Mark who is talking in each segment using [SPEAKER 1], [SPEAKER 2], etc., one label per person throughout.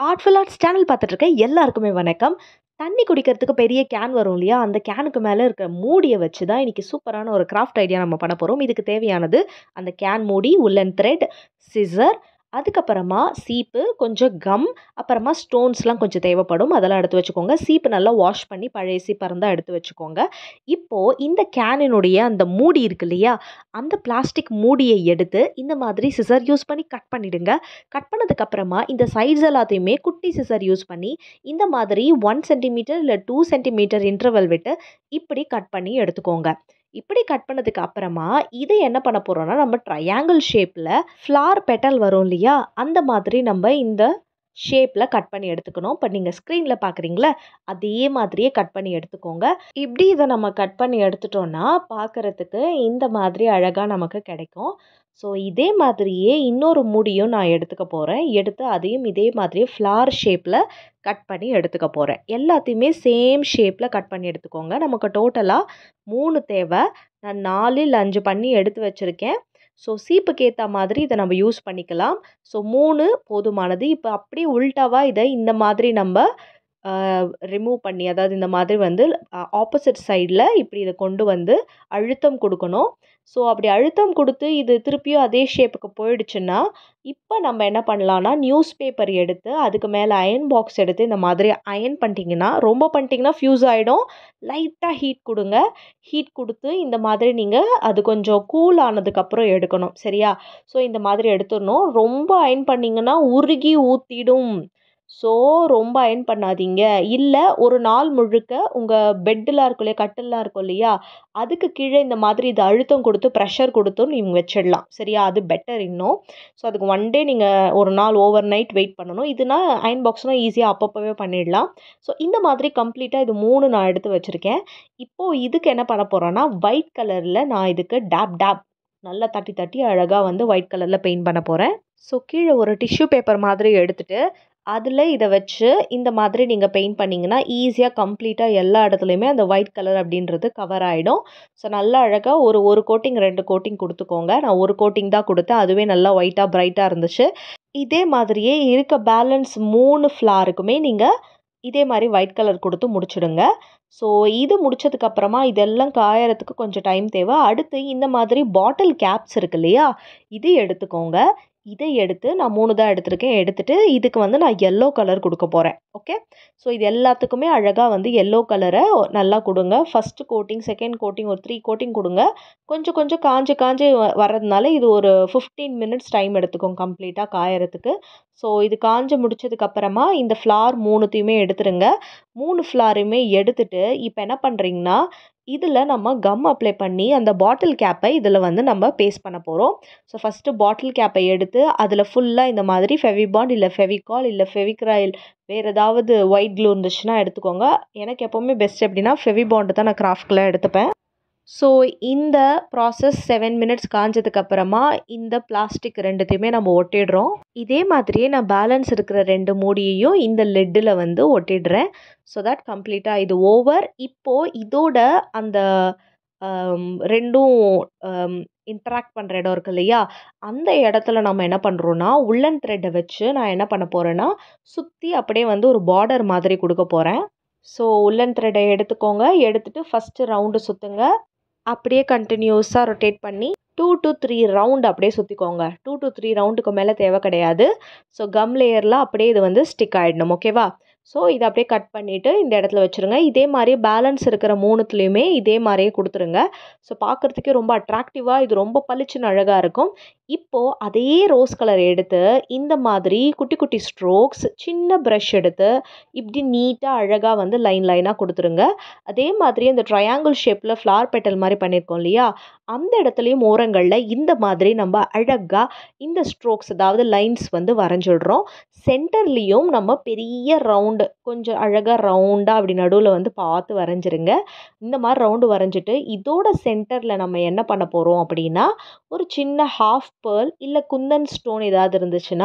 [SPEAKER 1] artful arts channel பார்த்துட்டு இருக்க எல்லாருக்குமே வணக்கம் தண்ணி குடிக்கிறதுக்கு பெரிய கேன் வரும் இல்லையா அந்த கேனுக்கு மேலே இருக்கிற மூடியை வச்சு தான் இன்றைக்கி சூப்பரான ஒரு கிராஃப்ட் ஐடியா நம்ம பண்ண போகிறோம் இதுக்கு தேவையானது அந்த கேன் மூடி உள்ளன் த்ரெட் சிசர் அதுக்கப்புறமா சீப்பு கொஞ்சம் கம் அப்புறமா ஸ்டோன்ஸ்லாம் கொஞ்சம் தேவைப்படும் அதெல்லாம் எடுத்து வச்சுக்கோங்க சீப்பு நல்லா வாஷ் பண்ணி பழைய சீப்பாக இருந்தால் எடுத்து வச்சுக்கோங்க இப்போது இந்த கேனினுடைய அந்த மூடி இருக்கு இல்லையா அந்த பிளாஸ்டிக் மூடியை எடுத்து இந்த மாதிரி சிசர் யூஸ் பண்ணி கட் பண்ணிடுங்க கட் பண்ணதுக்கப்புறமா இந்த சைட்ஸ் எல்லாத்தையுமே குட்டி சிசர் யூஸ் பண்ணி இந்த மாதிரி ஒன் சென்டிமீட்டர் இல்லை டூ சென்டிமீட்டர் இன்டர்வல் விட்டு இப்படி கட் பண்ணி எடுத்துக்கோங்க இப்படி கட் பண்ணதுக்கு அப்புறமா இது என்ன பண்ண போகிறோம்னா நம்ம ட்ரையாங்கிள் ஷேப்பில் ஃப்ளார் பெட்டல் வரும் இல்லையா அந்த மாதிரி நம்ம இந்த ஷேப்பில் கட் பண்ணி எடுத்துக்கணும் இப்போ நீங்கள் ஸ்க்ரீனில் பார்க்குறீங்களே அதே மாதிரியே கட் பண்ணி எடுத்துக்கோங்க இப்படி இதை நம்ம கட் பண்ணி எடுத்துட்டோன்னா பார்க்குறதுக்கு இந்த மாதிரி அழகாக நமக்கு கிடைக்கும் ஸோ இதே மாதிரியே இன்னொரு மூடியும் நான் எடுத்துக்க போகிறேன் எடுத்து அதையும் இதே மாதிரியே ஃப்ளார் ஷேப்பில் கட் பண்ணி எடுத்துக்க போகிறேன் எல்லாத்தையுமே சேம் ஷேப்பில் கட் பண்ணி எடுத்துக்கோங்க நமக்கு டோட்டலாக மூணு தேவை நான் நாலு இல்லை அஞ்சு பண்ணி எடுத்து வச்சுருக்கேன் ஸோ சீப்புக்கு ஏற்ற மாதிரி இதை நம்ம யூஸ் பண்ணிக்கலாம் ஸோ மூணு போதுமானது இப்போ அப்படியே உல்ட்டாவாக இதை இந்த மாதிரி நம்ம ரிமூவ் பண்ணி அதாவது இந்த மாதிரி வந்து ஆப்போசிட் சைடில் இப்படி இதை கொண்டு வந்து அழுத்தம் கொடுக்கணும் ஸோ அப்படி அழுத்தம் கொடுத்து இது திருப்பியும் அதே ஷேப்புக்கு போயிடுச்சுன்னா இப்போ நம்ம என்ன பண்ணலான்னா நியூஸ் பேப்பர் எடுத்து அதுக்கு மேலே அயன் பாக்ஸ் எடுத்து இந்த மாதிரி அயன் பண்ணிட்டீங்கன்னா ரொம்ப பண்ணிட்டீங்கன்னா ஃப்யூஸ் ஆகிடும் லைட்டாக ஹீட் கொடுங்க ஹீட் கொடுத்து இந்த மாதிரி நீங்கள் அது கொஞ்சம் கூல் ஆனதுக்கப்புறம் எடுக்கணும் சரியா ஸோ இந்த மாதிரி எடுத்துடணும் ரொம்ப அயன் பண்ணிங்கன்னா உருகி ஊற்றிடும் ஸோ ரொம்ப அயன் பண்ணாதீங்க இல்லை ஒரு நாள் முழுக்க உங்கள் பெட்டெலாம் இருக்கும் இல்லையா கட்டிலாம் இருக்கும் இல்லையா அதுக்கு கீழே இந்த மாதிரி இது அழுத்தம் கொடுத்து ப்ரெஷர் கொடுத்தும் நீங்கள் வச்சிடலாம் சரியா அது பெட்டர் இன்னும் ஸோ அதுக்கு ஒன் டே நீங்கள் ஒரு நாள் ஓவர் நைட் வெயிட் பண்ணணும் இதுனா அயன் பாக்ஸ்னால் ஈஸியாக அப்பப்போவே பண்ணிடலாம் ஸோ இந்த மாதிரி கம்ப்ளீட்டாக இது மூணு நான் எடுத்து வச்சுருக்கேன் இப்போது இதுக்கு என்ன பண்ண போகிறேன்னா ஒயிட் கலரில் நான் இதுக்கு டேப் டேப் நல்லா தட்டி தட்டி அழகாக வந்து ஒயிட் கலரில் பெயிண்ட் பண்ண போகிறேன் ஸோ கீழே ஒரு டிஷ்யூ பேப்பர் மாதிரி எடுத்துகிட்டு அதில் இதை வச்சு இந்த மாதிரி நீங்கள் பெயிண்ட் பண்ணிங்கன்னா ஈஸியாக கம்ப்ளீட்டாக எல்லா இடத்துலையுமே அந்த ஒயிட் கலர் அப்படின்றது கவர் ஆகிடும் ஸோ நல்லா அழகாக ஒரு ஒரு கோட்டிங் ரெண்டு கோட்டிங் கொடுத்துக்கோங்க நான் ஒரு கோட்டிங் தான் கொடுத்தேன் அதுவே நல்லா ஒயிட்டாக ப்ரைட்டாக இருந்துச்சு இதே மாதிரியே இருக்க பேலன்ஸ் மூணு ஃப்ளாருக்குமே நீங்கள் இதே மாதிரி ஒயிட் கலர் கொடுத்து முடிச்சிடுங்க ஸோ இது முடிச்சதுக்கப்புறமா இதெல்லாம் காயறதுக்கு கொஞ்சம் டைம் தேவை அடுத்து இந்த மாதிரி பாட்டில் கேப்ஸ் இருக்கு இல்லையா இது எடுத்துக்கோங்க இதை எடுத்து நான் மூணு தான் எடுத்திருக்கேன் எடுத்துகிட்டு இதுக்கு வந்து நான் எல்லோ கலர் கொடுக்க போகிறேன் ஓகே ஸோ இது எல்லாத்துக்குமே அழகாக வந்து எல்லோ கலரை நல்லா கொடுங்க ஃபஸ்ட்டு கோட்டிங் செகண்ட் கோட்டிங் ஒரு த்ரீ கோட்டிங் கொடுங்க கொஞ்சம் கொஞ்சம் காஞ்சு காஞ்சு வர்றதுனால இது ஒரு ஃபிஃப்டீன் மினிட்ஸ் டைம் எடுத்துக்கும் கம்ப்ளீட்டாக காயறதுக்கு ஸோ இது காஞ்சு முடிச்சதுக்கப்புறமா இந்த ஃப்ளார் மூணுத்தையுமே எடுத்துருங்க மூணு ஃப்ளாரையுமே எடுத்துட்டு இப்போ என்ன பண்ணுறீங்கன்னா இதில் நம்ம கம் அப்ளை பண்ணி அந்த பாட்டில் கேப்பை இதில் வந்து நம்ம பேஸ்ட் பண்ண போகிறோம் ஸோ ஃபஸ்ட்டு பாட்டில் கேப்பை எடுத்து அதில் ஃபுல்லாக இந்த மாதிரி ஃபெவிபாண்ட் இல்லை ஃபெவிகால் இல்லை ஃபெவிக்ராயில் வேறு ஏதாவது ஒயிட் க்ளூ இருந்துச்சுன்னா எடுத்துக்கோங்க எனக்கு எப்போவுமே பெஸ்ட் எப்படின்னா ஃபெவிபாண்டு தான் நான் கிராஃப்டில் எடுத்துப்பேன் ஸோ இந்த ப்ராசஸ் செவன் மினிட்ஸ் காஞ்சதுக்கப்புறமா இந்த பிளாஸ்டிக் ரெண்டுத்தையுமே நம்ம ஒட்டிடுறோம் இதே மாதிரியே நான் பேலன்ஸ் இருக்கிற ரெண்டு மூடியையும் இந்த லெட்டில் வந்து ஒட்டிடுறேன் ஸோ தட் கம்ப்ளீட்டாக இது ஓவர் இப்போது இதோட அந்த ரெண்டும் இன்ட்ராக்ட் பண்ணுற இடம் இருக்கு இல்லையா அந்த இடத்துல நம்ம என்ன பண்ணுறோன்னா உள்ளன் த்ரெட்டை வச்சு நான் என்ன பண்ண போகிறேன்னா சுற்றி அப்படியே வந்து ஒரு பார்டர் மாதிரி கொடுக்க போகிறேன் ஸோ உள்ளன் த்ரெட்டை எடுத்துக்கோங்க எடுத்துகிட்டு ஃபஸ்ட்டு ரவுண்டு சுற்றுங்க அப்படியே கண்டினியூஸாக ரொட்டேட் பண்ணி டூ டு த்ரீ ரவுண்ட் அப்படியே சுற்றிக்கோங்க டூ டு த்ரீ ரவுண்டுக்கு மேலே தேவை கிடையாது ஸோ கம் லேயரில் அப்படியே இது வந்து ஸ்டிக் ஆகிடணும் ஓகேவா ஸோ இதை அப்படியே கட் பண்ணிவிட்டு இந்த இடத்துல வச்சுருங்க இதே மாதிரி பேலன்ஸ் இருக்கிற மூணுத்துலேயுமே இதே மாதிரியே கொடுத்துருங்க ஸோ பார்க்குறதுக்கே ரொம்ப அட்ராக்டிவாக இது ரொம்ப பளிச்சுன்னு அழகாக இருக்கும் இப்போது அதே ரோஸ் கலர் எடுத்து இந்த மாதிரி குட்டி குட்டி ஸ்ட்ரோக்ஸ் சின்ன ப்ரஷ் எடுத்து இப்படி நீட்டாக அழகாக வந்து லைன் லைனாக கொடுத்துருங்க அதே மாதிரி இந்த ட்ரையாங்கிள் ஷேப்பில் ஃப்ளார் பெட்டல் மாதிரி பண்ணியிருக்கோம் இல்லையா அந்த இடத்துலையும் ஓரங்களில் இந்த மாதிரி நம்ம அழகாக இந்த ஸ்ட்ரோக்ஸ் அதாவது லைன்ஸ் வந்து வரைஞ்சிடுறோம் சென்டர்லேயும் நம்ம பெரிய ரவுண்டு கொஞ்சம் அழகாக ரவுண்டாக அப்படி நடுவில் வந்து பார்த்து வரைஞ்சிருங்க இந்த மாதிரி ரவுண்டு வரைஞ்சிட்டு இதோட சென்டரில் நம்ம என்ன பண்ண போகிறோம் அப்படின்னா ஒரு சின்ன ஹாஃப் பேர்ல் இல்லை குந்தன் ஸ்டோன் ஏதாவது இருந்துச்சுன்னா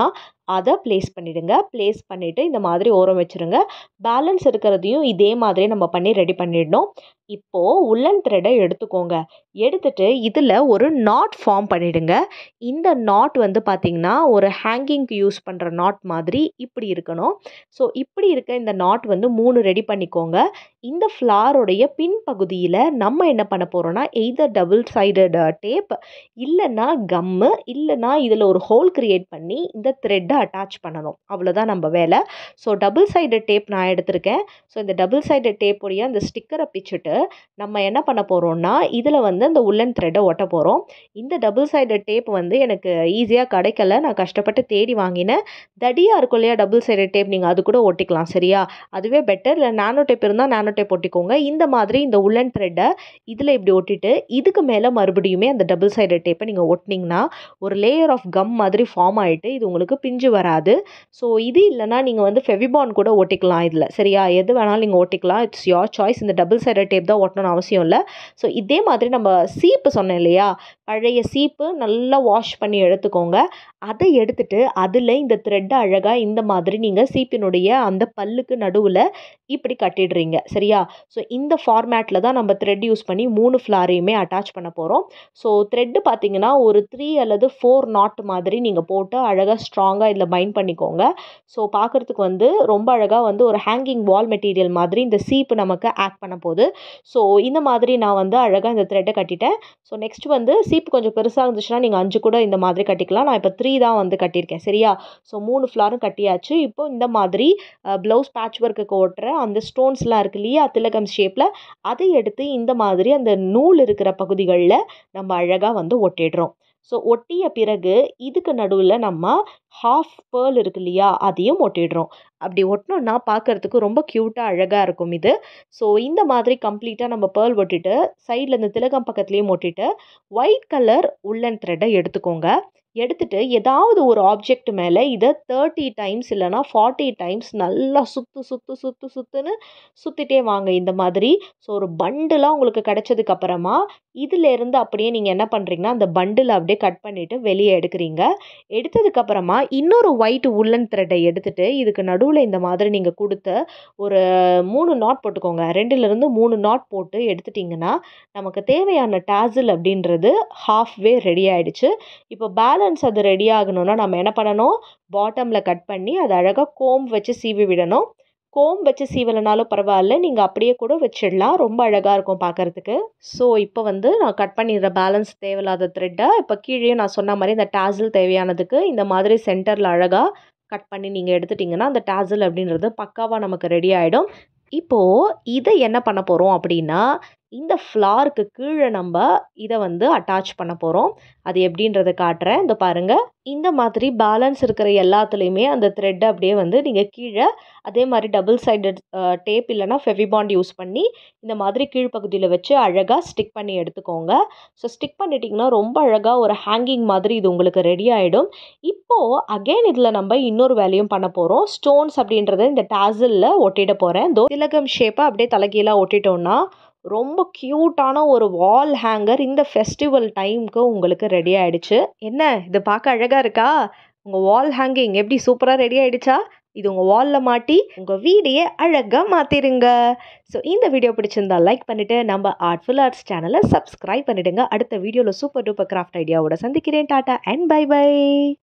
[SPEAKER 1] அதை ப்ளேஸ் பண்ணிவிடுங்க ப்ளேஸ் பண்ணிவிட்டு இந்த மாதிரி ஓரம் வச்சுருங்க பேலன்ஸ் இருக்கிறதையும் இதே மாதிரி நம்ம பண்ணி ரெடி பண்ணிடணும் இப்போது உள்ளன் த்ரெட்டை எடுத்துக்கோங்க எடுத்துட்டு இதில் ஒரு நாட் ஃபார்ம் பண்ணிவிடுங்க இந்த நாட் வந்து பார்த்திங்கன்னா ஒரு ஹேங்கிங்க்கு யூஸ் பண்ணுற நாட் மாதிரி இப்படி இருக்கணும் ஸோ இப்படி இருக்க இந்த நாட் வந்து மூணு ரெடி பண்ணிக்கோங்க இந்த ஃப்ளாரோடைய பின்பகுதியில் நம்ம என்ன பண்ண போகிறோம்னா எய்தர் டபுள் சைடட் டேப் இல்லைன்னா கம்மு இல்லைன்னா இதில் ஒரு ஹோல் க்ரியேட் பண்ணி இந்த த்ரெட்டை அட்டாச் பண்ணணும் அவ்வளோதான் நம்ம வேலை ஸோ டபுள் சைடட் டேப் நான் எடுத்திருக்கேன் ஸோ இந்த டபுள் சைடட் டேப்புடைய அந்த ஸ்டிக்கரை பிச்சுட்டு நம்ம என்ன பண்ண போகிறோம்னா இதில் வந்து அந்த உள்ளன் த்ரெட்டை ஒட்ட போகிறோம் இந்த டபுள் சைடட் டேப் வந்து எனக்கு ஈஸியாக கிடைக்கல நான் கஷ்டப்பட்டு தேடி வாங்கினேன் தடியாக இருக்கும் இல்லையா டபுள் சைடட் டேப் நீங்கள் அது கூட ஒட்டிக்கலாம் சரியா அதுவே பெட்டர் இல்லை நானோ டேப் இருந்தால் நானோ டேப் ஒட்டிக்கோங்க இந்த மாதிரி இந்த உள்ளன் த்ரெட்டை இதில் இப்படி ஒட்டிட்டு இதுக்கு மேலே மறுபடியுமே அந்த டபுள் சைடட் டேப்பை நீங்கள் ஒட்டினீங்கன்னா ஒரு லேயர் ஆஃப் கம் மாதிரி ஃபார்ம் ஆகிட்டு இது உங்களுக்கு பிஞ்சு வராது ஸோ இது இல்லைனா நீங்கள் வந்து ஃபெவிபான் கூட ஒட்டிக்கலாம் இதில் சரியா எது வேணாலும் நீங்கள் ஒட்டிக்கலாம் இட்ஸ் யோர் சாய்ஸ் இந்த டபுள் சைடட் டேப் தான் ஒட்டணும்னு அவசியம் இல்லை ஸோ இதே மாதிரி நம்ம சீப்பு சொன்னேன் இல்லையா பழைய சீப்பு நல்லா வாஷ் பண்ணி எடுத்துக்கோங்க அதை எடுத்துட்டு அதில் இந்த த்ரெட்டை அழகாக இந்த மாதிரி நீங்கள் சீப்பினுடைய அந்த பல்லுக்கு நடுவில் இப்படி கட்டிடுறீங்க சரியா ஸோ இந்த ஃபார்மேட்டில் தான் நம்ம த்ரெட் யூஸ் பண்ணி மூணு ஃப்ளாரையுமே அட்டாச் பண்ண போகிறோம் ஸோ த்ரெட்டு பார்த்தீங்கன்னா ஒரு த்ரீ அல்லது ஃபோர் நாட் மாதிரி நீங்கள் போட்டு அழகாக ஸ்ட்ராங்காக இதில் பைண்ட் பண்ணிக்கோங்க ஸோ பார்க்குறதுக்கு வந்து ரொம்ப அழகாக வந்து ஒரு ஹேங்கிங் வால் மெட்டீரியல் மாதிரி இந்த சீப்பு நமக்கு ஆக்ட் பண்ண போகுது ஸோ இந்த மாதிரி நான் வந்து அழகாக இந்த த்ரெட்டை கட்டிட்டேன் ஸோ நெக்ஸ்ட் வந்து சீப்பு கொஞ்சம் பெருசாக இருந்துச்சுன்னா நீங்கள் அஞ்சு கூட இந்த மாதிரி கட்டிக்கலாம் நான் இப்போ த்ரீ தான் வந்து கட்டியிருக்கேன் சரியா ஸோ மூணு ஃப்ளாரும் கட்டியாச்சு இப்போ இந்த மாதிரி ப்ளவுஸ் பேட்ச் ஒர்க்குக்கு ஓட்டுற அந்த ஸ்டோன்ஸ்லாம் இருக்கு இல்லையா திலகம் ஷேப்பில் அதை எடுத்து இந்த மாதிரி அந்த நூல் இருக்கிற பகுதிகளில் நம்ம அழகாக வந்து ஒட்டிடுறோம் ஸோ ஒட்டிய பிறகு இதுக்கு நடுவில் நம்ம ஹாஃப் பேர்ல் இருக்கு இல்லையா அதையும் ஒட்டிடுறோம் அப்படி ஒட்டினோன்னா பார்க்குறதுக்கு ரொம்ப க்யூட்டாக அழகாக இருக்கும் இது ஸோ இந்த மாதிரி கம்ப்ளீட்டாக நம்ம பேர்ல் ஒட்டிட்டு சைடில் இந்த திலகம் பக்கத்துலேயும் ஒட்டிட்டு ஒயிட் கலர் உள்ளன் த்ரெட்டை எடுத்துக்கோங்க எடுத்துட்டு ஏதாவது ஒரு ஆப்ஜெக்ட் மேலே இதை தேர்ட்டி டைம்ஸ் இல்லைனா ஃபார்ட்டி டைம்ஸ் நல்லா சுற்று சுற்று சுற்று சுற்றுன்னு சுற்றிட்டே வாங்க இந்த மாதிரி ஸோ ஒரு பண்டிலாக உங்களுக்கு கிடைச்சதுக்கு அப்புறமா இதிலேருந்து அப்படியே நீங்கள் என்ன பண்ணுறீங்கன்னா அந்த பண்டில் அப்படியே கட் பண்ணிவிட்டு வெளியே எடுக்கிறீங்க எடுத்ததுக்கப்புறமா இன்னொரு ஒயிட் உள்ளன் த்ரெட்டை எடுத்துகிட்டு இதுக்கு நடுவில் இந்த மாதிரி நீங்கள் கொடுத்த ஒரு மூணு நாட் போட்டுக்கோங்க ரெண்டுலேருந்து மூணு நாட் போட்டு எடுத்துட்டிங்கன்னா நமக்கு தேவையான டேசில் அப்படின்றது ஹாஃப் வே ரெடி ஆகிடுச்சு இப்போ பேலன்ஸ் அது ரெடி ஆகணும்னா நம்ம என்ன பண்ணணும் பாட்டமில் கட் பண்ணி அதை அழகாக கோம் வச்சு சீவி விடணும் கோம் வச்சு சீவலைனாலும் பரவாயில்ல நீங்கள் அப்படியே கூட வச்சிடலாம் ரொம்ப அழகாக இருக்கும் பார்க்குறதுக்கு ஸோ இப்போ வந்து நான் கட் பண்ணிடுற பேலன்ஸ் தேவையில்லாத த்ரெட்டை இப்போ கீழே நான் சொன்ன மாதிரி இந்த டேசில் தேவையானதுக்கு இந்த மாதிரி சென்டரில் அழகாக கட் பண்ணி நீங்கள் எடுத்துட்டிங்கன்னா அந்த டேசில் அப்படின்றது பக்காவாக நமக்கு ரெடி ஆகிடும் இப்போது இதை என்ன பண்ண போகிறோம் அப்படின்னா இந்த ஃப்ளாருக்கு கீழே நம்ம இதை வந்து அட்டாச் பண்ண போகிறோம் அது எப்படின்றத காட்டுறேன் இந்த பாருங்கள் இந்த மாதிரி பேலன்ஸ் இருக்கிற எல்லாத்துலேயுமே அந்த த்ரெட்டை அப்படியே வந்து நீங்கள் கீழே அதே மாதிரி டபுள் சைடட் டேப் இல்லைனா ஃபெவிபாண்ட் யூஸ் பண்ணி இந்த மாதிரி கீழ்ப்பகுதியில் வச்சு அழகாக ஸ்டிக் பண்ணி எடுத்துக்கோங்க ஸோ ஸ்டிக் பண்ணிட்டிங்கன்னா ரொம்ப அழகாக ஒரு ஹேங்கிங் மாதிரி இது உங்களுக்கு ரெடி ஆகிடும் இப்போது அகெயின் இதில் நம்ம இன்னொரு வேலையும் பண்ண போகிறோம் ஸ்டோன்ஸ் அப்படின்றத இந்த டேசலில் ஒட்டிட போகிறேன் தோ திலகம் ஷேப்பை அப்படியே தலைகீழாக ஒட்டிட்டோன்னா ரொம்ப க்யூட்டான ஒரு வால் ஹேங்கர் இந்த ஃபெஸ்டிவல் டைமுக்கு உங்களுக்கு ரெடி ஆகிடுச்சு என்ன இது பார்க்க அழகாக இருக்கா உங்கள் வால் ஹேங்கிங் எப்படி சூப்பராக ரெடி ஆகிடுச்சா இது உங்கள் வாலில் மாட்டி உங்கள் வீடையே அழகாக மாற்றிடுங்க ஸோ இந்த வீடியோ பிடிச்சிருந்தா லைக் பண்ணிவிட்டு நம்ம ஆர்ட்ஃபுல் ஆர்ட்ஸ் சேனலை சப்ஸ்கிரைப் பண்ணிவிடுங்க அடுத்த வீடியோவில் சூப்பர் டூப்பர் கிராஃப்ட் ஐடியாவோட சந்திக்கிறேன் டாட்டா அண்ட் பை பை